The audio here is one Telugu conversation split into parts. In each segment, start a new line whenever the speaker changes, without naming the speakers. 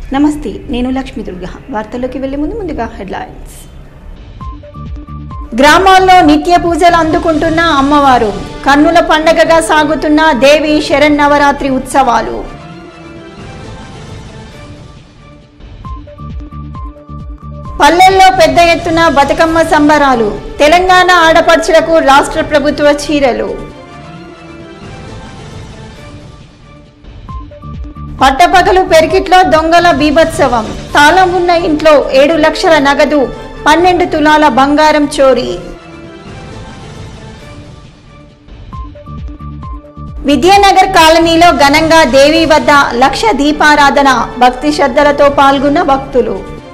నమస్తే నేను లక్ష్మీ దుర్గా వార్తల్లోకి వెళ్లే ముందు ముందుగా హెడ్లైన్స్ గ్రామాల్లో నిత్య పూజలు అందుకుంటున్న అమ్మవారు కన్నుల పండగగా సాగుతున్న దేవి శరన్నవరాత్రి ఉత్సవాలు పల్లెల్లో పెద్ద ఎత్తున బతుకమ్మ సంబరాలు తెలంగాణ ఆడపడుచులకు రాష్ట్ర ప్రభుత్వ చీరలు పట్టపగలు పెరికిట్లో దొంగల బీభత్సవం తాళం ఉన్న ఇంట్లో ఏడు లక్షల నగదు పన్నెండు తులాల బంగారం చోరీ విద్యానగర్ కాలనీలో ఘనంగా దేవి వద్ద లక్ష దీపారాధన భక్తి శ్రద్ధలతో పాల్గొన్న భక్తులు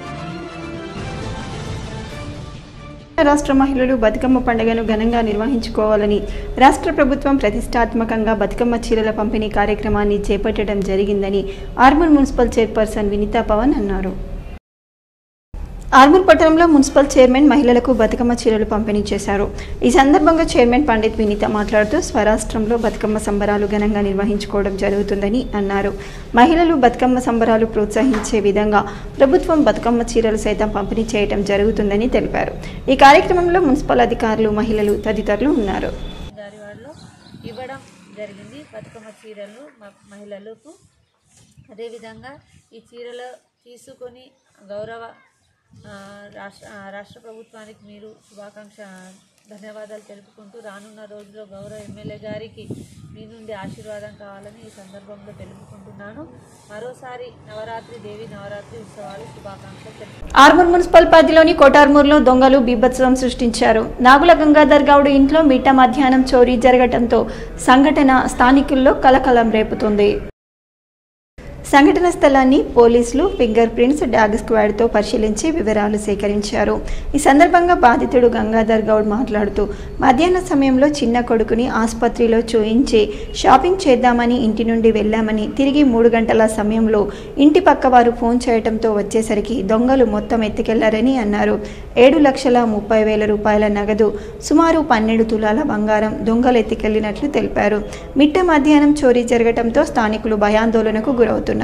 రాష్ట్ర మహిళలు బతుకమ్మ పండుగను ఘనంగా నిర్వహించుకోవాలని రాష్ట్ర ప్రభుత్వం ప్రతిష్టాత్మకంగా బతుకమ్మ చీరల పంపిణీ కార్యక్రమాన్ని చేపట్టడం జరిగిందని ఆర్మూర్ మున్సిపల్ చైర్పర్సన్ వినీతా పవన్ అన్నారు ఆర్మూర్ పట్టణంలో మున్సిపల్ చైర్మన్ మహిళలకు బతుకమ్మ చీరలు పంపిణీ చేశారు ఈ సందర్భంగా చైర్మన్ పండిత్ వినీత మాట్లాడుతూ స్వరాష్ట్రంలో బతుకమ్మ సంబరాలు ఘనంగా నిర్వహించుకోవడం జరుగుతుందని అన్నారు మహిళలు బతుకమ్మ సంబరాలు ప్రోత్సహించే విధంగా ప్రభుత్వం బతుకమ్మ చీరలు సైతం పంపిణీ చేయడం జరుగుతుందని తెలిపారు ఈ కార్యక్రమంలో మున్సిపల్ అధికారులు మహిళలు తదితరులు ఉన్నారు
గారి వారిలో ఇవ్వడం జరిగింది బతుకమ్మ చీరలు మ- మహిళలకు అదేవిధంగా ఈ చీరలు తీసుకొని గౌరవ ఆ, రాష్ట్ర ఆ, రాష్ట్ర ప్రభుత్వానికి మీరు శుభాకాంక్ష ధన్యవాదాలు తెలుపుకుంటూ రానున్న రోజుల్లో గౌరవ ఎమ్మెల్యే గారికి మీ నుండి ఆశీర్వాదం కావాలని ఈ సందర్భంలో తెలుపుకుంటున్నాను మరోసారి నవరాత్రి దేవి నవరాత్రి ఉత్సవాలు శుభాకాంక్షలు తెలుపు
ఆర్మూర్ మున్సిపల్ పరిధిలోని కోటార్మూర్లో దొంగలు బీభత్సవం సృష్టించారు నాగుల గంగాధర్ గౌడ్ ఇంట్లో మిట్ట మధ్యాహ్నం చోరీ జరగటంతో సంఘటన స్థానికుల్లో కలకలం రేపుతుంది సంఘటన స్థలాన్ని పోలీసులు ఫింగర్ ప్రింట్స్ డాగ్ స్క్వాడ్తో పరిశీలించి వివరాలు సేకరించారు ఈ సందర్భంగా బాధితుడు గంగాధర్ గౌడ్ మాట్లాడుతూ మధ్యాహ్న సమయంలో చిన్న కొడుకుని ఆసుపత్రిలో చూయించి షాపింగ్ చేద్దామని ఇంటి నుండి వెళ్ళామని తిరిగి మూడు గంటల సమయంలో ఇంటి పక్క వారు ఫోన్ చేయడంతో వచ్చేసరికి దొంగలు మొత్తం ఎత్తుకెళ్లారని అన్నారు ఏడు లక్షల ముప్పై వేల రూపాయల నగదు సుమారు పన్నెండు తులాల బంగారం దొంగలు ఎత్తుకెళ్లినట్లు తెలిపారు మిట్ట మధ్యాహ్నం చోరీ జరగడంతో స్థానికులు భయాందోళనకు గురవుతున్నారు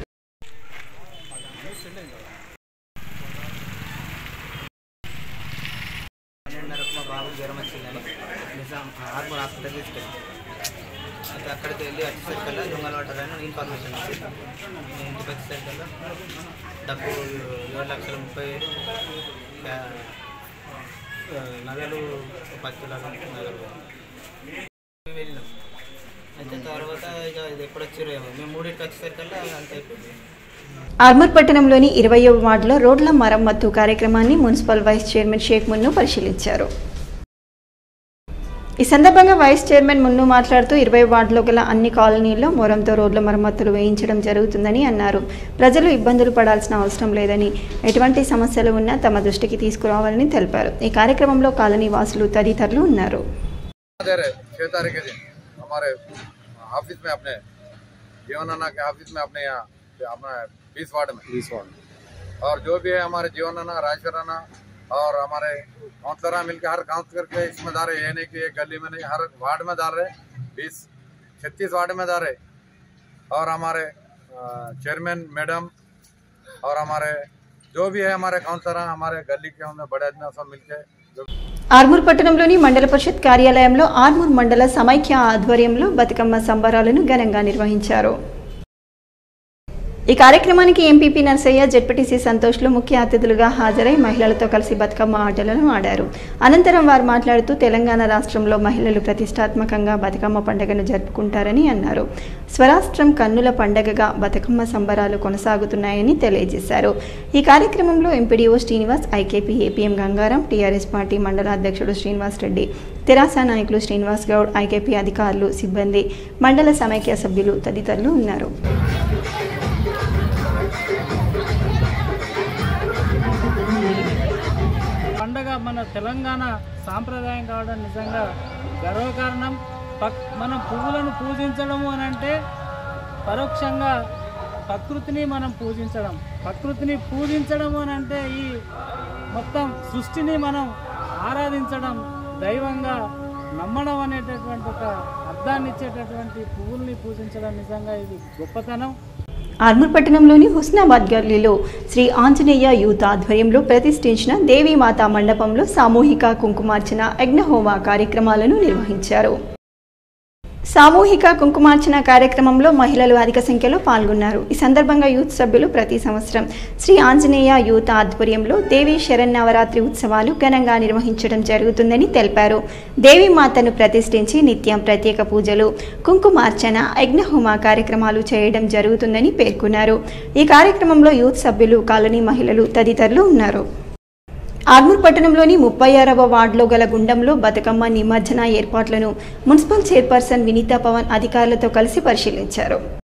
పన్నెండున్నరకు మా బాబు జ్వరం వచ్చిందని నిజాం హార్మోన్ హాస్పిటల్ తీసుకెళ్ళి అయితే అక్కడికి వెళ్ళి వచ్చేసరికల్లా దొంగలు పడ్డారని ఇన్ఫర్మేషన్ వచ్చింది నేను ఇంటికి వచ్చేసరికల్లా డబ్బు ఏడు లక్షల ముప్పై వేలు క్యా- ఆ, నగలు ఒక పది తులాలు నగలు మేము వెళ్ళినాం అయితే తర్వాత ఇక ఇది ఎప్పుడు వచ్చారో ఏమో మేము మూడింటికి వచ్చేసరికల్లా అంత అయిపోయింది
ఆర్మూర్ పట్టణంలోని ఇరవయవ వార్డులో రోడ్ల మరమ్మత్తు కార్యక్రమాన్ని municipal vice chairman Shaik Munnu పరిశీలించారు ఈ సందర్భంగా వైస్ చైర్మన్ మున్ను మాట్లాడుతూ ఇరవై వార్డులో గల అన్ని కాలనీల్లో మొరంతో రోడ్ల మరమ్మతులు వేయించడం జరుగుతుందని అన్నారు ప్రజలు ఇబ్బందులు పడాల్సిన అవసరం లేదని ఎటువంటి సమస్యలు ఉన్నా తమ దృష్టికి తీసుకురావాలని తెలిపారు ఈ కార్యక్రమంలో కాలనీ వాసులు తదితరులు ఉన్నారు
दे रहे छह तारीख के दिन हमारे ऑफिस में अपने जीवन अन्ना के ऑफिस में अपने यहाँ अपना बीस वार्ड में बीस वार्ड और जो भी है हमारे जीवन अन्ना राजेश्वर अन्ना और हमारे काउंसलर मिलकर हर काउंसलर के इसमें डाल रहे ये नहीं कि एक गली में नहीं हर वार्ड में डाल रहे बीस छत्तीस वार्ड में डाल रहे और हमारे चेयरमैन मैडम और हमारे जो भी है हमारे काउंसलर हमारे गली के हमने बड़े आदमी सब मिलके जो
ఆర్మూర్ పట్టణంలోని మండల పరిషత్ కార్యాలయంలో ఆర్మూర్ మండల సమైక్య ఆధ్వర్యంలో బతుకమ్మ సంబరాలను ఘనంగా నిర్వహించారు ఈ కార్యక్రమానికి ఎంపీపీ నర్సయ్య జెడ్పీటీసీ సంతోష్లు ముఖ్య అతిథులుగా హాజరై మహిళలతో కలిసి బతుకమ్మ ఆటలను ఆడారు అనంతరం వారు మాట్లాడుతూ తెలంగాణ రాష్ట్రంలో మహిళలు ప్రతిష్టాత్మకంగా బతుకమ్మ పండుగను జరుపుకుంటారని అన్నారు స్వరాష్ట్రం కన్నుల పండగగా బతుకమ్మ సంబరాలు కొనసాగుతున్నాయని తెలియజేశారు ఈ కార్యక్రమంలో MPDO Srinivas IKP APM Gangaram TRS party మండల అధ్యక్షుడు శ్రీనివాస్ రెడ్డి తెరాస నాయకులు శ్రీనివాస్ గౌడ్ ఐకేపీ అధికారులు సిబ్బంది మండల సమైక్య సభ్యులు తదితరులు ఉన్నారు
పండగ మన తెలంగాణ సాంప్రదాయం కావడం నిజంగా గర్వకారణం పక్ మనం పువ్వులను పూజించడము అని అంటే పరోక్షంగా ప్రకృతిని మనం పూజించడం ప్రకృతిని పూజించడం అని అంటే ఈ మొత్తం సృష్టిని మనం ఆరాధించడం దైవంగా నమ్మడం అనేటటువంటి ఒక అర్థాన్ని ఇచ్చేటటువంటి పువ్వుల్ని పూజించడం నిజంగా ఇది గొప్పతనం
ఆర్మూర్ పట్టణంలోని హుస్నాబాద్ గల్లీలో శ్రీ ఆంజనేయ యూత్ ఆధ్వర్యంలో ప్రతిష్ఠించిన దేవీమాత మండపంలో సామూహిక కుంకుమార్చన యజ్ఞహోమ కార్యక్రమాలను నిర్వహించారు సామూహిక కుంకుమార్చన కార్యక్రమంలో మహిళలు అధిక సంఖ్యలో పాల్గొన్నారు ఈ సందర్భంగా యూత్ సభ్యులు ప్రతి సంవత్సరం శ్రీ ఆంజనేయ యూత్ ఆధ్వర్యంలో దేవి శరన్నవరాత్రి ఉత్సవాలు ఘనంగా నిర్వహించడం జరుగుతుందని తెలిపారు దేవీమాతను ప్రతిష్ఠించి నిత్యం ప్రత్యేక పూజలు కుంకుమార్చన యజ్ఞహోమ కార్యక్రమాలు చేయడం జరుగుతుందని పేర్కొన్నారు ఈ కార్యక్రమంలో యూత్ సభ్యులు కాలనీ మహిళలు తదితరులు ఉన్నారు ఆర్మూర్ పట్టణంలోని ముప్పై ఆరవ వార్డులో గల గుండంలో బతుకమ్మ నిమజ్జన ఏర్పాట్లను మున్సిపల్ చైర్పర్సన్ వినీతా పవన్ అధికారులతో కలిసి పరిశీలించారు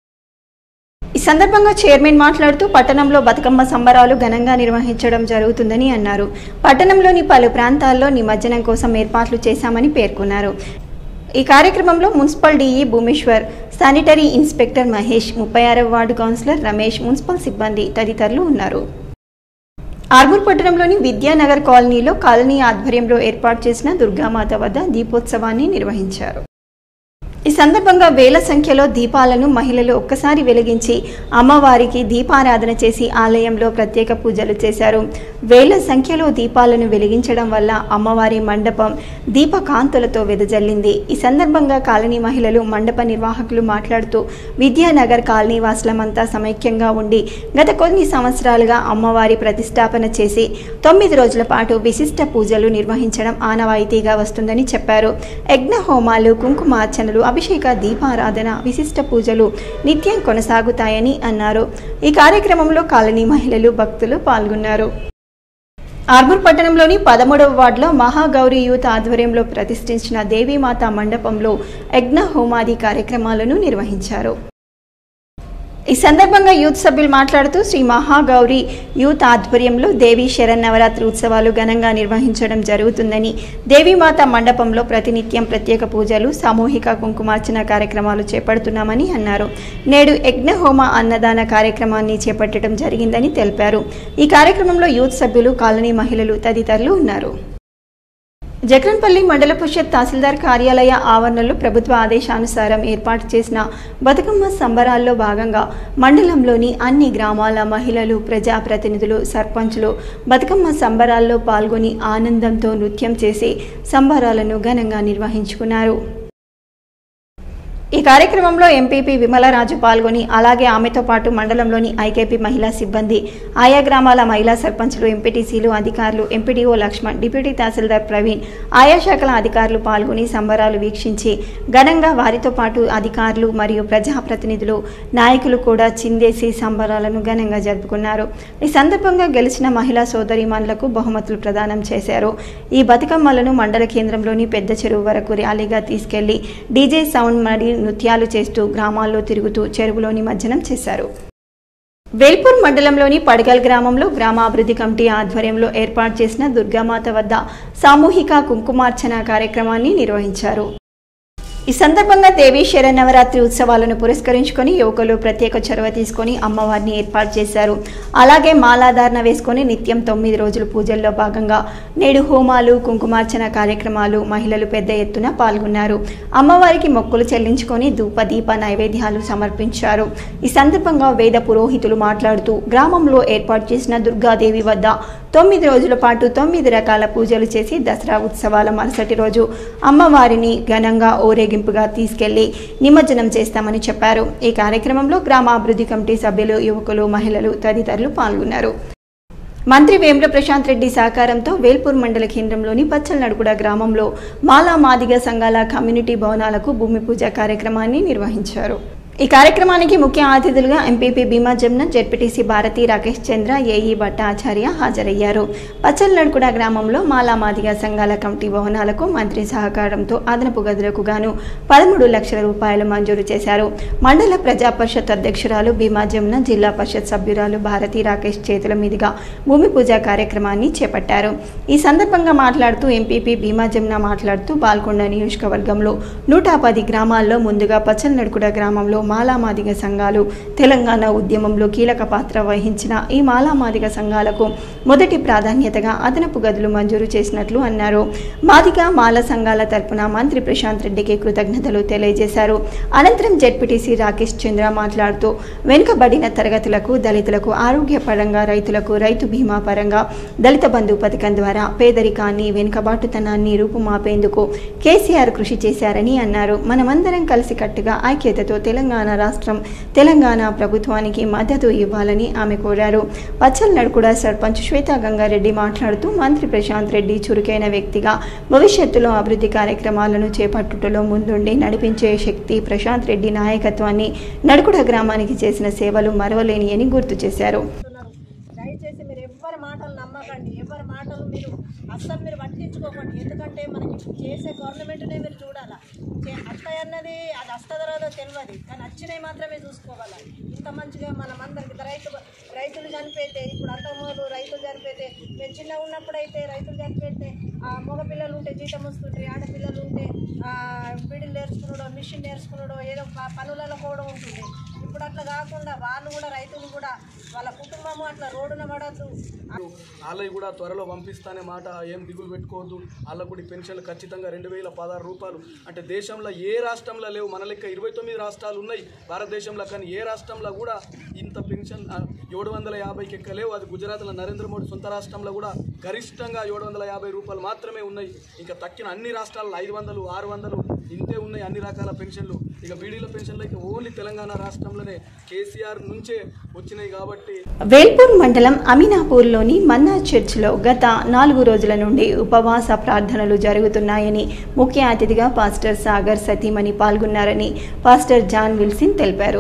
ఈ సందర్భంగా చైర్మన్ మాట్లాడుతూ పట్టణంలో బతుకమ్మ సంబరాలు ఘనంగా నిర్వహించడం జరుగుతుందని అన్నారు పట్టణంలోని పలు ప్రాంతాల్లో నిమజ్జనం కోసం ఏర్పాట్లు చేశామని పేర్కొన్నారు ఈ కార్యక్రమంలో municipal DE Bhumeshwar sanitary inspector Mahesh ముప్పై ఆరవ వార్డు కౌన్సిలర్ రమేష్ మున్సిపల్ సిబ్బంది తదితరులు ఉన్నారు ఆర్మూర్ పట్టణంలోని విద్యానగర్ కాలనీలో కాలనీ ఆధ్వర్యంలో ఏర్పాటు చేసిన దుర్గామాత వద్ద దీపోత్సవాన్ని నిర్వహించారు ఈ సందర్భంగా వేల సంఖ్యలో దీపాలను మహిళలు ఒక్కసారి వెలిగించి అమ్మవారికి దీపారాధన చేసి ఆలయంలో ప్రత్యేక పూజలు చేశారు వేల సంఖ్యలో దీపాలను వెలిగించడం వల్ల అమ్మవారి మండపం దీపకాంతులతో వెదజల్లింది ఈ సందర్భంగా కాలనీ మహిళలు మండప నిర్వాహకులు మాట్లాడుతూ విద్యానగర్ కాలనీ వాసులమంతా సమైక్యంగా ఉండి గత కొన్ని సంవత్సరాలుగా అమ్మవారి ప్రతిష్టాపన చేసి తొమ్మిది రోజుల పాటు విశిష్ట పూజలు నిర్వహించడం ఆనవాయితీగా వస్తుందని చెప్పారు యజ్ఞ హోమాలు కుంకుమార్చనలు అభిషేక దీపారాధన విశిష్ట పూజలు నిత్యం కొనసాగుతాయని అన్నారు ఈ కార్యక్రమంలో కాలనీ మహిళలు భక్తులు పాల్గొన్నారు ఆర్మూర్ పట్టణంలోని పదమూడవ వార్డులో మహాగౌరి యూత్ ఆధ్వర్యంలో ప్రతిష్ఠించిన దేవీమాత మండపంలో యజ్ఞ హోమాది కార్యక్రమాలను నిర్వహించారు ఈ సందర్భంగా యూత్ సభ్యులు మాట్లాడుతూ శ్రీ మహాగౌరి యూత్ ఆధ్వర్యంలో దేవీ శరన్నవరాత్రి ఉత్సవాలు ఘనంగా నిర్వహించడం జరుగుతుందని దేవీమాత మండపంలో ప్రతినిత్యం ప్రత్యేక పూజలు సామూహిక కుంకుమార్చన కార్యక్రమాలు చేపడుతున్నామని అన్నారు నేడు యజ్ఞహోమ అన్నదాన కార్యక్రమాన్ని చేపట్టడం జరిగిందని తెలిపారు ఈ కార్యక్రమంలో యూత్ సభ్యులు కాలనీ మహిళలు తదితరులు ఉన్నారు జగన్పల్లి మండల పరిషత్ తహసీల్దార్ కార్యాలయ ఆవరణలో ప్రభుత్వ ఆదేశానుసారం ఏర్పాటు చేసిన బతుకమ్మ సంబరాల్లో భాగంగా మండలంలోని అన్ని గ్రామాల మహిళలు ప్రజాప్రతినిధులు సర్పంచులు బతుకమ్మ సంబరాల్లో పాల్గొని ఆనందంతో నృత్యం చేసి సంబరాలను ఘనంగా నిర్వహించుకున్నారు ఈ కార్యక్రమంలో ఎంపీపీ విమలరాజు పాల్గొని అలాగే ఆమెతో పాటు మండలంలోని ఐకేపీ మహిళా సిబ్బంది ఆయా గ్రామాల మహిళా సర్పంచ్లు ఎంపీటీసీలు అధికారులు ఎంపీడీఓ లక్ష్మణ్ డిప్యూటీ తహసీల్దార్ ప్రవీణ్ ఆయా శాఖల అధికారులు పాల్గొని సంబరాలు వీక్షించి ఘనంగా వారితో పాటు అధికారులు మరియు ప్రజాప్రతినిధులు నాయకులు కూడా చిందేసి సంబరాలను ఘనంగా జరుపుకున్నారు ఈ సందర్భంగా గెలిచిన మహిళా సోదరిమణులకు బహుమతులు ప్రదానం చేశారు ఈ బతుకమ్మలను మండల కేంద్రంలోని పెద్ద చెరువు వరకు ర్యాలీగా తీసుకెళ్లి డీజే సౌండ్ మరియు నృత్యాలు చేస్తూ గ్రామాల్లో తిరుగుతూ చెరువులో నిమజ్జనం చేశారు వేల్పూర్ మండలంలోని పడగల్ గ్రామంలో గ్రామాభివృద్ధి కమిటీ ఆధ్వర్యంలో ఏర్పాటు చేసిన దుర్గామాత వద్ద సామూహిక కుంకుమార్చన కార్యక్రమాన్ని నిర్వహించారు ఈ సందర్భంగా దేవీ శరన్నవరాత్రి ఉత్సవాలను పురస్కరించుకొని యువకులు ప్రత్యేక చొరవ తీసుకొని అమ్మవారిని ఏర్పాటు చేశారు అలాగే మాలాధారణ వేసుకొని నిత్యం తొమ్మిది రోజులు పూజల్లో భాగంగా నేడు హోమాలు కుంకుమార్చన కార్యక్రమాలు మహిళలు పెద్ద ఎత్తున పాల్గొన్నారు అమ్మవారికి మొక్కులు చెల్లించుకొని ధూప దీప నైవేద్యాలు సమర్పించారు ఈ సందర్భంగా వేద పురోహితులు మాట్లాడుతూ గ్రామంలో ఏర్పాటు చేసిన దుర్గాదేవి వద్ద తొమ్మిది రోజుల పాటు తొమ్మిది రకాల పూజలు చేసి దసరా ఉత్సవాల మరుసటి రోజు అమ్మవారిని ఘనంగా ఊరేగింపుగా తీసుకెళ్లి నిమజ్జనం చేస్తామని చెప్పారు ఈ కార్యక్రమంలో గ్రామాభివృద్ధి కమిటీ సభ్యులు యువకులు మహిళలు తదితరులు పాల్గొన్నారు మంత్రి వేముల ప్రశాంత్ రెడ్డి సహకారంతో వేల్పూర్ మండల కేంద్రంలోని పచ్చలనడుగుడ గ్రామంలో మాలా మాదిగ సంఘాల కమ్యూనిటీ భవనాలకు భూమి పూజ కార్యక్రమాన్ని నిర్వహించారు ఈ కార్యక్రమానికి ముఖ్య అతిథులుగా MPP Bheema Jamuna ZPTC Bharathi Rakesh Chandra AE Bhattacharya హాజరయ్యారు పచ్చలనడుకుడ గ్రామంలో మాలామాదిగ సంఘాల కమిటీ భవనాలకు మంత్రి సహకారంతో అదనపు గదులకు గాను పదమూడు లక్షల రూపాయలు మంజూరు చేశారు మండల ప్రజా పరిషత్ అధ్యక్షురాలు భీమా జమున జిల్లా పరిషత్ సభ్యురాలు భారతి రాకేష్ చేతుల మీదుగా భూమి పూజ కార్యక్రమాన్ని చేపట్టారు ఈ సందర్భంగా మాట్లాడుతూ ఎంపీపీ భీమా జమున మాట్లాడుతూ బాల్కొండ నియోజకవర్గంలో నూట పది గ్రామాల్లో ముందుగా పచ్చలనడుకుడ గ్రామంలో మాలామాదిగ సంఘాలు తెలంగాణ ఉద్యమంలో కీలక పాత్ర వహించిన ఈ మాలామాదిగ సంఘాలకు మొదటి ప్రాధాన్యతగా అదనపు గదులు మంజూరు చేసినట్లు అన్నారు మాదిగ మాల సంఘాల తరపున మంత్రి ప్రశాంత్ రెడ్డికి కృతజ్ఞతలు తెలియజేశారు అనంతరం జెడ్పీటీసీ రాకేష్ చంద్ర మాట్లాడుతూ వెనుకబడిన తరగతులకు దళితులకు ఆరోగ్యపరంగా రైతులకు రైతు బీమా పరంగా దళిత బంధు పథకం ద్వారా పేదరికాన్ని వెనుకబాటుతనాన్ని రూపుమాపేందుకు కేసీఆర్ కృషి చేశారని అన్నారు మనమందరం కలిసికట్టుగా ఐక్యతతో తెలంగాణ రాష్ట్రం తెలంగాణ ప్రభుత్వానికి మద్దతు ఇవ్వాలని ఆమె కోరారు పచ్చల్ నడుకుడ సర్పంచ్ శ్వేతా గంగారెడ్డి మాట్లాడుతూ మంత్రి ప్రశాంత్ రెడ్డి చురుకైన వ్యక్తిగా భవిష్యత్తులో అభివృద్ధి కార్యక్రమాలను చేపట్టుటలో ముందుండి నడిపించే శక్తి ప్రశాంత్ రెడ్డి నాయకత్వాన్ని నడుకుడ గ్రామానికి చేసిన సేవలు మరవలేని అని గుర్తు చేశారు
దయచేసి మీరు ఎవరి మాటలు నమ్మకండి ఎవరి మాటలు మీరు అస్సలు మీరు పట్టించుకోకండి ఎందుకంటే మనకి ఇప్పుడు చేసే గవర్నమెంట్నే మీరు చూడాలా చే- వస్తాయి అన్నది అది వస్తుందో రాదో తెలియదు కానీ వచ్చినవి మాత్రమే చూసుకోవాలి ఇంత మంచిగా మనం అందరికి రైతు రైతులు చనిపోతే ఇప్పుడు అంతకుముందు రైతులు చనిపోతే మేము చిన్నగా ఉన్నప్పుడు అయితే రైతులు చనిపోతే ఆ మగ పిల్లలు ఉంటే జీతం వస్తుంటారు ఆడపిల్లలు ఉంటే ఆ, బిడిలు నేర్చుకున్నాడో మిషన్ నేర్చుకున్నాడో ఏదో ప- పనులలో కూడా ఉంటుంది ఇప్పుడు అట్లా కాకుండా వాళ్ళు కూడా రైతులు కూడా వాళ్ళ కుటుంబము అట్లా రోడ్డున పడద్దు
వాళ్ళవి కూడా త్వరలో పంపిస్తానే మాట ఏం దిగులు పెట్టుకోవద్దు వాళ్ళకు కూడా ఈ పెన్షన్లు ఖచ్చితంగా రెండు వేల పదహారు రూపాయలు అంటే దేశంలో ఏ రాష్ట్రంలో లేవు మన లెక్క ఇరవై తొమ్మిది రాష్ట్రాలు ఉన్నాయి భారతదేశంలో కానీ ఏ రాష్ట్రంలో కూడా ఇంత పెన్షన్ ఏడు వందల యాభైకి ఎక్కలేవు అది గుజరాత్లో నరేంద్ర మోడీ సొంత రాష్ట్రంలో కూడా గరిష్టంగా ఏడు వందల యాభై రూపాయలు మాత్రమే ఉన్నాయి ఇంకా తక్కిన అన్ని రాష్ట్రాల్లో ఐదు వందలు ఆరు వందలు ఇంతే ఉన్నాయి అన్ని రకాల పెన్షన్లు ఇక బీడీల పెన్షన్లు అయితే ఓన్లీ తెలంగాణ రాష్ట్రంలోనే కేసీఆర్ నుంచే వచ్చినాయి కాబట్టి
వేల్పూర్ మండలం అమీనాపూర్లోని మన్నా చర్చ్లో గత నాలుగు రోజుల నుండి ఉపవాస ప్రార్థనలు జరుగుతున్నాయని ముఖ్య అతిథిగా పాస్టర్ సాగర్ సతీమణి పాల్గొన్నారని పాస్టర్ జాన్ విల్సిన్ తెలిపారు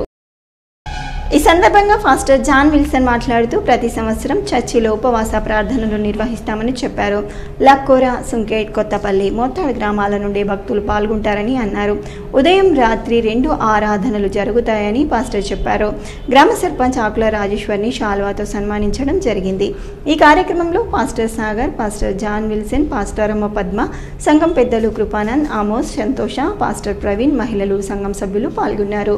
ఈ సందర్భంగా పాస్టర్ జాన్ విల్సన్ మాట్లాడుతూ ప్రతి సంవత్సరం చర్చిలో ఉపవాస ప్రార్థనలు నిర్వహిస్తామని చెప్పారు లక్కోర సుంకేట్ కొత్తపల్లి మోత్తాడు గ్రామాల నుండి భక్తులు పాల్గొంటారని అన్నారు ఉదయం రాత్రి రెండు ఆరాధనలు జరుగుతాయని పాస్టర్ చెప్పారు గ్రామ సర్పంచ్ ఆకుల రాజేశ్వర్ని శాల్వాతో సన్మానించడం జరిగింది ఈ కార్యక్రమంలో pastor Sagar pastor John Wilson pastor అమ్మ పద్మ సంఘం పెద్దలు కృపానంద్ ఆమోస్ సంతోష పాస్టర్ ప్రవీణ్ మహిళలు సంఘం సభ్యులు పాల్గొన్నారు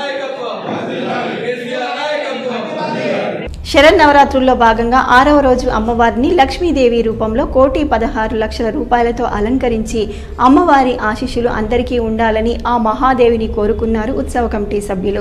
శరన్నవరాత్రుల్లో భాగంగా ఆరవ రోజు అమ్మవారిని లక్ష్మీదేవి రూపంలో కోటి పదహారు లక్షల రూపాయలతో అలంకరించి అమ్మవారి ఆశీస్సులు అందరికీ ఉండాలని ఆ మహాదేవిని కోరుకున్నారు ఉత్సవ కమిటీ సభ్యులు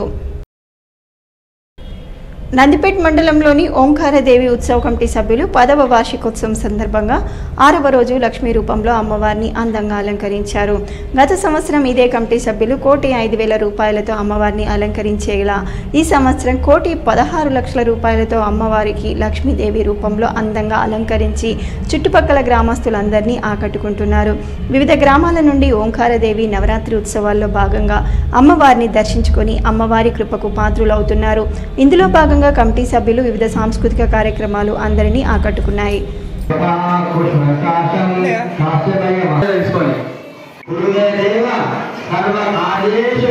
నందిపేట్ మండలంలోని ఓంకారదేవి ఉత్సవ కమిటీ సభ్యులు పదవ వార్షికోత్సవం సందర్భంగా ఆరవ రోజు లక్ష్మీ రూపంలో అమ్మవారిని అందంగా అలంకరించారు గత సంవత్సరం ఇదే కమిటీ సభ్యులు కోటి ఐదు వేల రూపాయలతో అమ్మవారిని అలంకరించేలా ఈ సంవత్సరం కోటి పదహారు లక్షల రూపాయలతో అమ్మవారికి లక్ష్మీదేవి రూపంలో అందంగా అలంకరించి చుట్టుపక్కల గ్రామస్తులందరినీ ఆకట్టుకుంటున్నారు వివిధ గ్రామాల నుండి ఓంకారదేవి నవరాత్రి ఉత్సవాల్లో భాగంగా అమ్మవారిని దర్శించుకొని అమ్మవారి కృపకు పాత్రులవుతున్నారు ఇందులో భాగంగా కమిటీ సభ్యులు వివిధ సాంస్కృతిక కార్యక్రమాలు అందరినీ ఆకట్టుకున్నాయి
గురుదేవ సర్వ కార్యేషు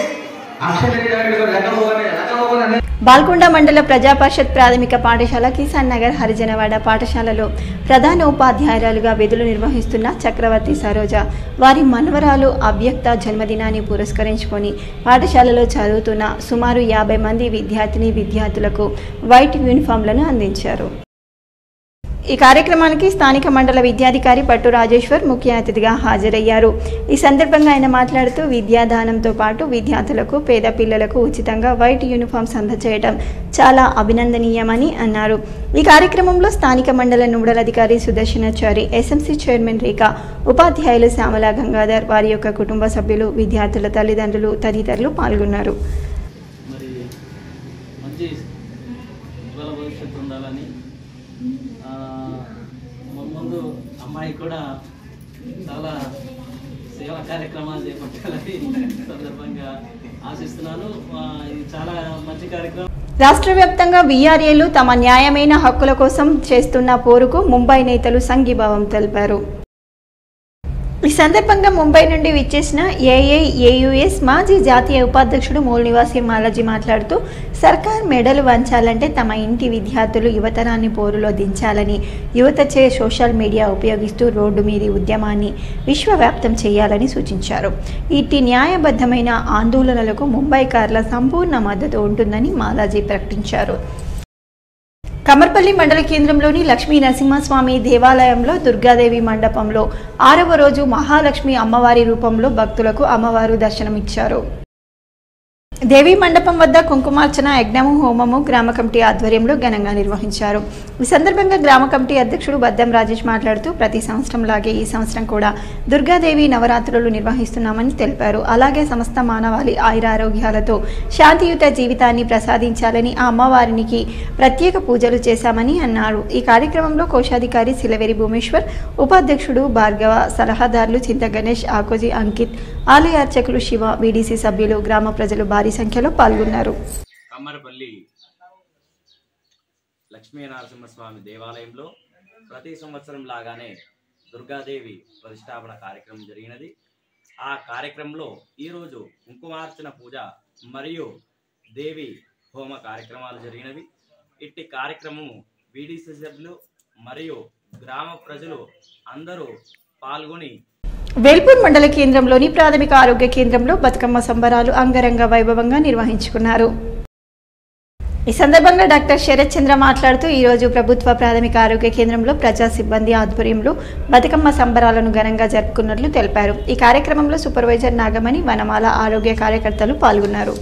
అక్షర
బాల్కొండ మండల ప్రజా పరిషత్ ప్రాథమిక పాఠశాల కిసాన్ నగర్ హరిజనవాడ పాఠశాలలో ప్రధాన ఉపాధ్యాయురాలుగా విధులు నిర్వహిస్తున్న చక్రవర్తి సరోజ వారి మనవరాలు అవ్యక్త జన్మదినాన్ని పురస్కరించుకొని పాఠశాలలో చదువుతున్న సుమారు యాభై మంది విద్యార్థిని విద్యార్థులకు వైట్ యూనిఫామ్లను అందించారు ఈ కార్యక్రమానికి స్థానిక మండల విద్యాధికారి పట్టు రాజేశ్వర్ ముఖ్య అతిథిగా హాజరయ్యారు ఈ సందర్భంగా ఆయన మాట్లాడుతూ విద్యాదానంతో పాటు విద్యార్థులకు పేద పిల్లలకు ఉచితంగా వైట్ యూనిఫామ్స్ అందజేయడం చాలా అభినందనీయమని అన్నారు ఈ కార్యక్రమంలో స్థానిక మండల నోడల్ అధికారి సుదర్శనాచారి ఎస్ఎంసీ చైర్మన్ రేఖ ఉపాధ్యాయులు శ్యామల గంగాధర్ వారి యొక్క కుటుంబ సభ్యులు విద్యార్థుల తల్లిదండ్రులు తదితరులు పాల్గొన్నారు
మరి మంచి ఉజ్వల భవిష్యత్తు ఉండాలని ఆ, ముందు అమ్మాయి కూడా చాలా సేవా కార్యక్రమాలు చేపట్టాలని సందర్భంగా ఆశిస్తున్నాను ఆ, ఇది చాలా మంచి కార్యక్రమం
రాష్ట్ర వ్యాప్తంగా వీఆర్ఏలు తమ న్యాయమైన హక్కుల కోసం చేస్తున్న పోరుకు ముంబై నేతలు సంఘీభావం తెలిపారు ఈ సందర్భంగా ముంబై నుండి విచ్చేసిన ఏఐఏయుఎస్ మాజీ జాతీయ ఉపాధ్యక్షుడు మూల్ నివాసి మాలాజీ మాట్లాడుతూ సర్కార్ మెడలు వంచాలంటే తమ ఇంటి విద్యార్థులు యువతరాన్ని పోరులో దించాలని యువతచే సోషల్ మీడియా ఉపయోగిస్తూ రోడ్డు మీది ఉద్యమాన్ని విశ్వవ్యాప్తం చేయాలని సూచించారు ఇట్టి న్యాయబద్ధమైన ఆందోళనలకు ముంబైకార్ల సంపూర్ణ మద్దతు ఉంటుందని మాలాజీ ప్రకటించారు కమర్పల్లి మండల కేంద్రంలోని లక్ష్మీ నరసింహస్వామి దేవాలయంలో దుర్గాదేవి మండపంలో ఆరవ రోజు మహాలక్ష్మి అమ్మవారి రూపంలో భక్తులకు అమ్మవారు దర్శనమిచ్చారు దేవీ మండపం వద్ద కుంకుమార్చన యజ్ఞము హోమము గ్రామ కమిటీ ఆధ్వర్యంలో ఘనంగా నిర్వహించారు ఈ సందర్భంగా గ్రామ కమిటీ అధ్యక్షుడు బద్దం రాజేష్ మాట్లాడుతూ ప్రతి సంవత్సరం లాగే ఈ సంవత్సరం కూడా దుర్గాదేవి నవరాత్రులు నిర్వహిస్తున్నామని తెలిపారు అలాగే సమస్త మానవాళి ఆయురారోగ్యాలతో శాంతియుత జీవితాన్ని ప్రసాదించాలని ఆ అమ్మవారికి ప్రత్యేక పూజలు చేశామని అన్నారు ఈ కార్యక్రమంలో కోశాధికారి సిలవేరి భూమేశ్వర్ ఉపాధ్యక్షుడు భార్గవ సలహాదారులు చింత గణేష్ ఆకోజీ అంకిత్ ఆలయ అర్చకులు శివ బీడీసీ సభ్యులు గ్రామ ప్రజలు భారీ సంఖ్యలో పాల్గొన్నారు
కమ్మరపల్లి లక్ష్మీ నరసింహస్వామి దేవాలయంలో ప్రతి సంవత్సరం లాగానే దుర్గాదేవి ప్రతిష్టాపన కార్యక్రమం జరిగినది ఆ కార్యక్రమంలో ఈరోజు కుంకుమార్చన పూజ మరియు దేవి హోమ కార్యక్రమాలు జరిగినవి ఇట్టి కార్యక్రమము బీడీసీ సభ్యులు మరియు గ్రామ ప్రజలు అందరూ పాల్గొని
వేల్పూర్ మండల కేంద్రంలోని ప్రాథమిక ఆరోగ్య కేంద్రంలో బతుకమ్మ సంబరాలు అంగరంగ వైభవంగా నిర్వహించుకున్నారు ఈ సందర్భంగా డాక్టర్ శరత్ చంద్ర మాట్లాడుతూ ఈరోజు ప్రభుత్వ ప్రాథమిక ఆరోగ్య కేంద్రంలో ప్రజా సిబ్బంది ఆధ్వర్యంలో బతుకమ్మ సంబరాలను ఘనంగా జరుపుకున్నట్లు తెలిపారు ఈ కార్యక్రమంలో సూపర్వైజర్ నాగమణి వనమాల ఆరోగ్య కార్యకర్తలు పాల్గొన్నారు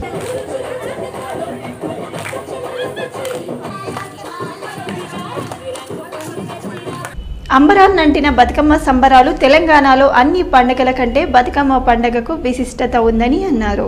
అంబరాన్ నంటిన బతుకమ్మ సంబరాలు తెలంగాణలో అన్ని పండుగల కంటే బతుకమ్మ పండుగకు విశిష్టత ఉందని అన్నారు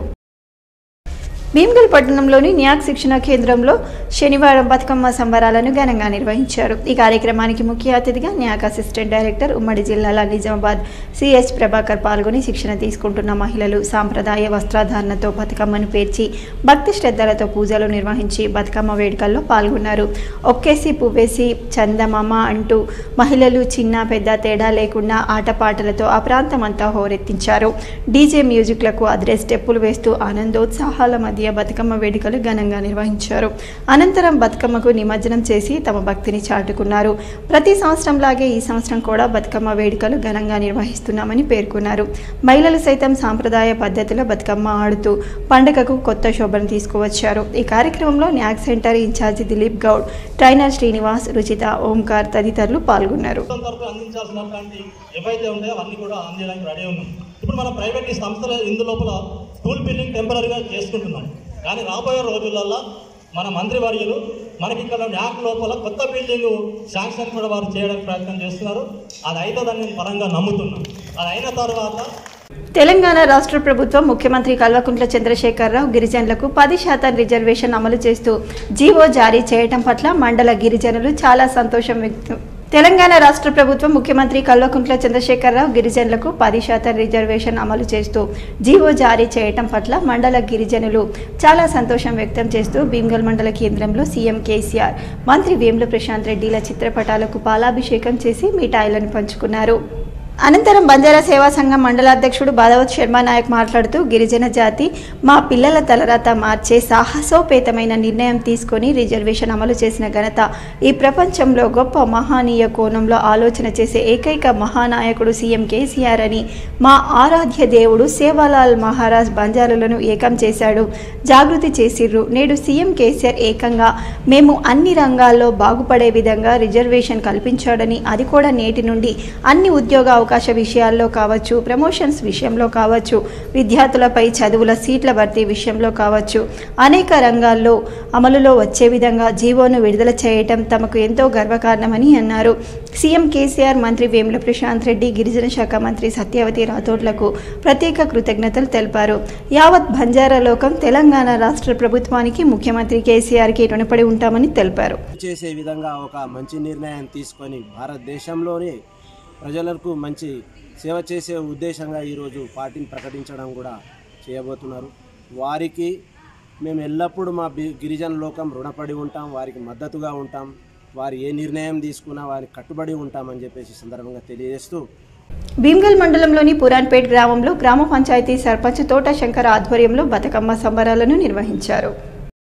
భీమ్గల్ పట్టణంలోని న్యాక్ శిక్షణ కేంద్రంలో శనివారం బతుకమ్మ సంబరాలను ఘనంగా నిర్వహించారు ఈ కార్యక్రమానికి ముఖ్య అతిథిగా న్యాక్ అసిస్టెంట్ డైరెక్టర్ ఉమ్మడి జిల్లాల నిజామాబాద్ సిహెచ్ ప్రభాకర్ పాల్గొని శిక్షణ తీసుకుంటున్న మహిళలు సాంప్రదాయ వస్త్రధారణతో బతుకమ్మను పేర్చి భక్తి శ్రద్ధలతో పూజలు నిర్వహించి బతుకమ్మ వేడుకల్లో పాల్గొన్నారు ఒక్కేసి పువ్వేసి చందమామ అంటూ మహిళలు చిన్న పెద్ద తేడా లేకుండా ఆటపాటలతో ఆ ప్రాంతమంతా హోరెత్తించారు డీజే మ్యూజిక్లకు అదిరే స్టెప్పులు వేస్తూ ఆనందోత్సాహాల మధ్య బతుకమ్మ వేడుకలు ఘనంగా నిర్వహించారు అనంతరం బతుకమ్మకు నిమజ్జనం చేసి తమ భక్తిని చాటుకున్నారు ప్రతి సంవత్సరంలాగే ఈ సంవత్సరం కూడా బతుకమ్మ వేడుకలు ఘనంగా నిర్వహిస్తున్నామని పేర్కొన్నారు మహిళలు సైతం సాంప్రదాయ పద్ధతిలో బతుకమ్మ ఆడుతూ పండుగకు కొత్త శోభను తీసుకువచ్చారు ఈ కార్యక్రమంలో NAC centre incharge Dileep Goud trainer Srinivas Ruchitha Omkar తదితరులు పాల్గొన్నారు
తరఫు అందించాల్సినటువంటి ఏవైతే ఉన్నాయో అవన్నీ కూడా అందించడానికి రెడీ ఉన్నాం ఇప్పుడు మన ప్రైవేట్ ఈ సంస్థలు ఇందు లోపల స్కూల్ బిల్డింగ్ టెంపరీగా చేసుకుంటున్నాం కానీ రాబోయే రోజులలో మన మంత్రివర్యులు మనకి ఇక్కడ న్యాక్ లోపల కొత్త బిల్డింగ్ శాంక్షన్ కూడా వారు చేయడానికి ప్రయత్నం చేస్తున్నారు అది అవుతుందని నేను పరంగా నమ్ముతున్నాను అది అయిన తర్వాత
తెలంగాణ రాష్ట్ర ప్రభుత్వం ముఖ్యమంత్రి కల్వకుంట్ల చంద్రశేఖరరావు గిరిజనులకు పది శాతం రిజర్వేషన్ అమలు చేస్తూ జీవో జారీ చేయటం పట్ల మండల గిరిజనులు చాలా సంతోషం వ్యక్తం తెలంగాణ రాష్ట్ర ప్రభుత్వం ముఖ్యమంత్రి కల్వకుంట్ల చంద్రశేఖరరావు గిరిజనులకు పది శాతం రిజర్వేషన్ అమలు చేస్తూ జీవో జారీ చేయటం పట్ల మండల గిరిజనులు చాలా సంతోషం వ్యక్తం చేస్తూ భీమ్గల్ మండల కేంద్రంలో సీఎం కేసీఆర్ మంత్రి వేముల ప్రశాంత్ రెడ్డిల చిత్రపటాలకు పాలాభిషేకం చేసి మిఠాయిలను పంచుకున్నారు అనంతరం బంజారా సేవా సంఘం మండలాధ్యక్షుడు బాధవత్ శర్మ నాయక్ మాట్లాడుతూ గిరిజన జాతి మా పిల్లల తలరాత మార్చే సాహసోపేతమైన నిర్ణయం తీసుకొని రిజర్వేషన్ అమలు చేసిన ఘనత ఈ ప్రపంచంలో గొప్ప మహానీయ కోణంలో ఆలోచన చేసే ఏకైక మహానాయకుడు సీఎం కేసీఆర్ అని మా ఆరాధ్య దేవుడు సేవాలాల్ మహారాజ్ బంజారులను ఏకం చేశాడు జాగృతి చేసిర్రు నేడు సీఎం కేసీఆర్ ఏకంగా మేము అన్ని రంగాల్లో బాగుపడే విధంగా రిజర్వేషన్ కల్పించాడని అది కూడా నేటి నుండి అన్ని ఉద్యోగ అవకాశ విషయాల్లో కావచ్చు ప్రమోషన్స్ విషయంలో కావచ్చు విద్యార్థులపై చదువుల సీట్ల భర్తీ విషయంలో కావచ్చు అనేక రంగాల్లో అమలులో వచ్చే విధంగా జీవోను విడుదల చేయటం తమకు ఎంతో గర్వకారణమని అన్నారు సీఎం కేసీఆర్ మంత్రి వేముల ప్రశాంత్ రెడ్డి గిరిజన శాఖ మంత్రి సత్యవతి రాథోడ్లకు ప్రత్యేక కృతజ్ఞతలు తెలిపారు యావత్ బంజారా లోకం తెలంగాణ రాష్ట్ర ప్రభుత్వానికి ముఖ్యమంత్రి కేసీఆర్కి రుణపడి ఉంటామని తెలిపారు
చేసే విధంగా ఒక మంచి నిర్ణయం తీసుకొని భారతదేశంలోనే ప్రజలకు మంచి సేవ చేసే ఉద్దేశంగా ఈరోజు పార్టీని ప్రకటించడం కూడా చేయబోతున్నారు వారికి మేము ఎల్లప్పుడూ మా బి- గిరిజన లోకం రుణపడి ఉంటాం వారికి మద్దతుగా ఉంటాం వారు ఏ నిర్ణయం తీసుకున్నా వారికి కట్టుబడి ఉంటామని చెప్పేసి ఈ సందర్భంగా తెలియజేస్తూ
భీమ్గల్ మండలంలోని పురాన్పేట్ గ్రామంలో గ్రామ పంచాయతీ సర్పంచ్ తోట శంకర్ ఆధ్వర్యంలో బతుకమ్మ సంబరాలను నిర్వహించారు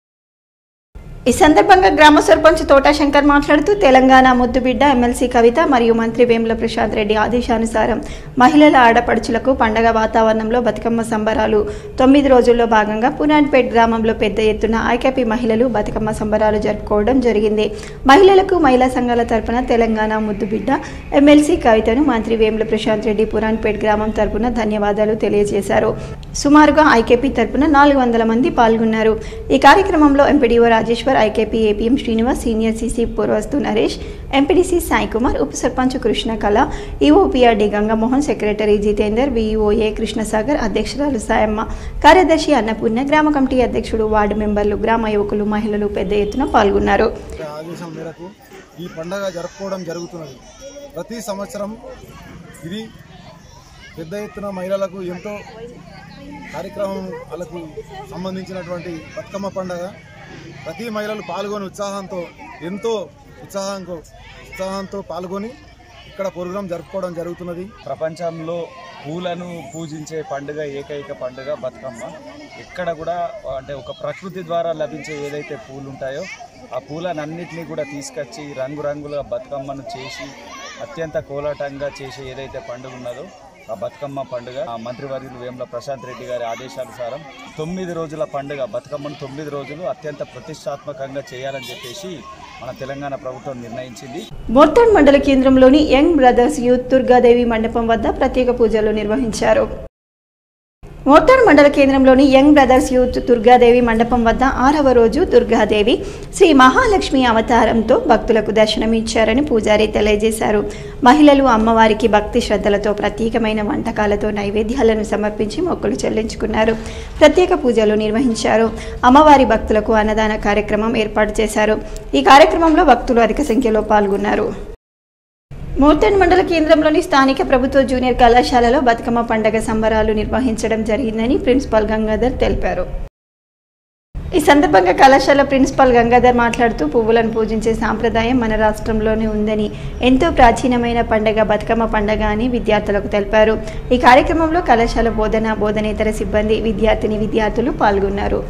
ఈ సందర్భంగా గ్రామ సర్పంచ్ తోటా శంకర్ మాట్లాడుతూ తెలంగాణ ముద్దుబిడ్డ ఎమ్మెల్సీ కవిత మరియు మంత్రి వేముల ప్రశాంత్ రెడ్డి ఆదేశానుసారం మహిళల ఆడపడుచులకు పండగ వాతావరణంలో బతుకమ్మ సంబరాలు తొమ్మిది రోజుల్లో భాగంగా పునాన్పేట్ గ్రామంలో పెద్ద ఎత్తున ఐకేపీ మహిళలు బతుకమ్మ సంబరాలు జరుపుకోవడం జరిగింది మహిళలకు మహిళా సంఘాల తరపున తెలంగాణ ముద్దుబిడ్డ ఎమ్మెల్సీ కవితను మంత్రి వేముల ప్రశాంత్ రెడ్డి పురాన్పేట్ గ్రామం తరపున ధన్యవాదాలు తెలియజేశారు సుమారుగా ఐకేపీ తరపున నాలుగు వందల మంది పాల్గొన్నారు ఈ కార్యక్రమంలో MPDO Rajeshwar IKP APM Srinivas senior CC పూర్వస్తు నరేష్ ఎంపీడీసీ సాయి కుమార్ ఉప sarpanch Krishna Kala EOPRD Gangamohan secretary Jitender VEOA Krishnasagar అధ్యక్షురాలు సాయమ్మ కార్యదర్శి అన్నపూర్ణ గ్రామ కమిటీ అధ్యక్షుడు వార్డు మెంబర్లు గ్రామ యువకులు మహిళలు పెద్ద ఎత్తున పాల్గొన్నారు
ఆదేశం మేరకు ఈ పండగ జరుపుకోవడం జరుగుతున్నది ప్రతి సంవత్సరం ఇది పెద్ద ఎత్తున మహిళలకు ఎంతో కార్యక్రమం వాళ్ళకు సంబంధించినటువంటి బతుకమ్మ పండగ ప్రతి మహిళలు పాల్గొని ఉత్సాహంతో ఎంతో ఉత్సాహంతో ఉత్సాహంతో పాల్గొని ఇక్కడ ప్రోగ్రాం జరుపుకోవడం జరుగుతున్నది
ప్రపంచంలో పూలను పూజించే పండుగ ఏకైక పండుగ బతుకమ్మ ఎక్కడ కూడా అంటే ఒక ప్రకృతి ద్వారా లభించే ఏదైతే పూలు ఉంటాయో ఆ పూలనన్నిటినీ కూడా తీసుకొచ్చి రంగురంగుల బతుకమ్మను చేసి అత్యంత కోలాటంగా చేసే ఏదైతే పండుగ ఉన్నదో ఆ బతుకమ్మ పండుగ ఆ మంత్రివర్యులు వేముల ప్రశాంత్ రెడ్డి గారి ఆదేశానుసారం తొమ్మిది రోజుల పండుగ బతుకమ్మను తొమ్మిది రోజులు అత్యంత ప్రతిష్టాత్మకంగా చేయాలని చెప్పేసి మన తెలంగాణ ప్రభుత్వం నిర్ణయించింది
మోర్తాడ్ మండల కేంద్రంలోని యంగ్ బ్రదర్స్ యూత్ దుర్గాదేవి మండపం వద్ద ప్రత్యేక పూజలు నిర్వహించారు మోర్తాడ్ మండల కేంద్రంలోని యంగ్ బ్రదర్స్ యూత్ దుర్గాదేవి మండపం వద్ద ఆరవ రోజు దుర్గాదేవి శ్రీ మహాలక్ష్మి అవతారంతో భక్తులకు దర్శనమిచ్చారని పూజారి తెలియజేశారు మహిళలు అమ్మవారికి భక్తి శ్రద్ధలతో ప్రత్యేకమైన వంటకాలతో నైవేద్యాలను సమర్పించి మొక్కులు చెల్లించుకున్నారు ప్రత్యేక పూజలు నిర్వహించారు అమ్మవారి భక్తులకు అన్నదాన కార్యక్రమం ఏర్పాటు చేశారు ఈ కార్యక్రమంలో భక్తులు అధిక సంఖ్యలో పాల్గొన్నారు మోర్తన్ మండల కేంద్రంలోని స్థానిక ప్రభుత్వ జూనియర్ కళాశాలలో బతుకమ్మ పండగ సంబరాలు నిర్వహించడం జరిగిందని ప్రిన్సిపాల్ గంగాధర్ తెలిపారు ఈ సందర్భంగా కళాశాల ప్రిన్సిపాల్ గంగాధర్ మాట్లాడుతూ పువ్వులను పూజించే సాంప్రదాయం మన రాష్ట్రంలోనే ఉందని ఎంతో ప్రాచీనమైన పండగ బతుకమ్మ పండగ అని విద్యార్థులకు తెలిపారు ఈ కార్యక్రమంలో కళాశాల బోధన బోధనేతర సిబ్బంది విద్యార్థిని విద్యార్థులు పాల్గొన్నారు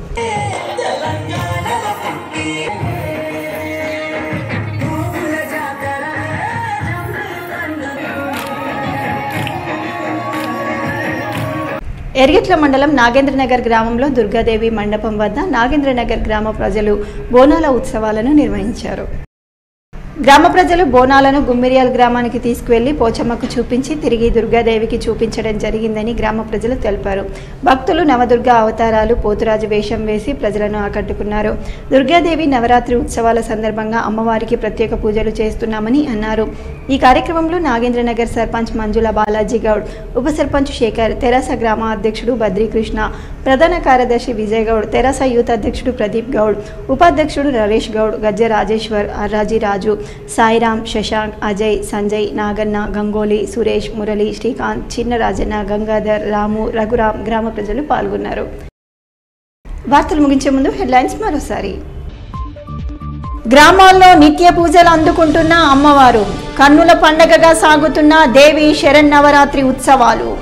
ఎర్గట్ల మండలం నాగేంద్రనగర్ గ్రామంలో దుర్గాదేవి మండపం వద్ద నాగేంద్రనగర్ గ్రామ ప్రజలు బోనాల ఉత్సవాలను నిర్వహించారు గ్రామ ప్రజలు బోనాలను గుమ్మిరియాల గ్రామానికి తీసుకువెళ్లి పోచమ్మకు చూపించి తిరిగి దుర్గాదేవికి చూపించడం జరిగిందని గ్రామ ప్రజలు తెలిపారు భక్తులు నవదుర్గ అవతారాలు పోతురాజు వేషం వేసి ప్రజలను ఆకట్టుకున్నారు దుర్గాదేవి నవరాత్రి ఉత్సవాల సందర్భంగా అమ్మవారికి ప్రత్యేక పూజలు చేస్తున్నామని అన్నారు ఈ కార్యక్రమంలో నాగేంద్రనగర్ సర్పంచ్ మంజుల బాలాజీ గౌడ్ ఉప సర్పంచ్ శేఖర్ తెరాస గ్రామ అధ్యక్షుడు బద్రీకృష్ణ ప్రధాన కార్యదర్శి విజయ్ గౌడ్ తెరాస యూత్ అధ్యక్షుడు ప్రదీప్ గౌడ్ ఉపాధ్యక్షుడు నరేష్ గౌడ్ గజ్జె రాజేశ్వర్ అర్రాజీ రాజు సాయిరామ్ శశాంక్ అజయ్ సంజయ్ నాగన్న గంగోలి సురేష్ మురళి శ్రీకాంత్ చిన్న రాజన్న గంగాధర్ రాము రఘురాం గ్రామ ప్రజలు పాల్గొన్నారు వార్తలు ముగించే ముందు హెడ్లైన్స్ మరోసారి గ్రామాల్లో నిత్య పూజలు అందుకుంటున్న అమ్మవారు కన్నుల పండగగా సాగుతున్న దేవి శరన్నవరాత్రి ఉత్సవాలు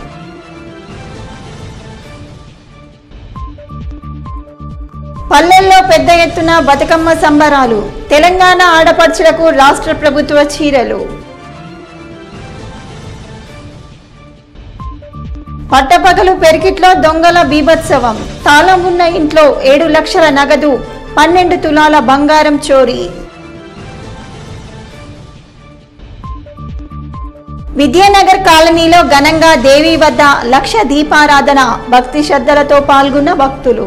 పల్లెల్లో పెద్ద ఎత్తున బతుకమ్మ సంబరాలు తెలంగాణ ఆడపడుచులకు రాష్ట్ర ప్రభుత్వ చీరలు పట్టపగలు పెరికిట్లో దొంగల బీభత్సవం తాళం ఉన్న ఇంట్లో ఏడు లక్షల నగదు పన్నెండు తులాల బంగారం చోరీ విద్యానగర్ కాలనీలో ఘనంగా దేవి వద్ద లక్ష దీపారాధన భక్తి శ్రద్ధలతో పాల్గొన్న భక్తులు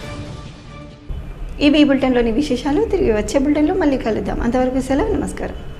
ఇవి ఈ బులెటిన్లోని విశేషాలు తిరిగి వచ్చే బులెటిన్లో మళ్ళీ కలుద్దాం అంతవరకు సెలవు నమస్కారం